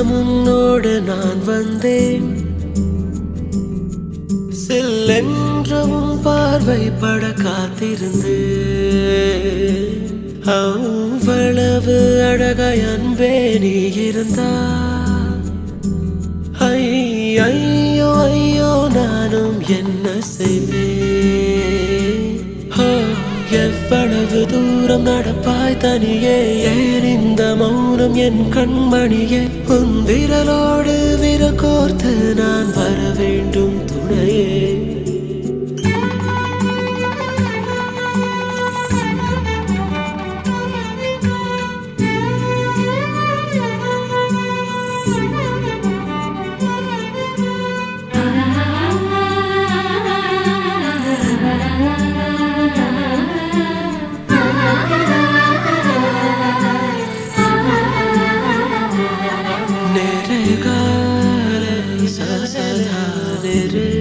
உன்னோடு நான் வந்தேன் செல்லென்றவும் பார்வை பட காத்திருந்து அவ்வளவு அழகாய் அன்பே நீ இருந்தா ஐ ஐயோ ஐயோ நானும் என்ன செய்வேன் ஆ, எவ்வளவு தூரம் நடப்பாய் தனியே ஏன் இந்த மௌனம் என் கண்மணியே உன் விரலோடு விரல் கோர்த்து நான் வர வேண்டும் துணையே நேரே கால சசதா நேரே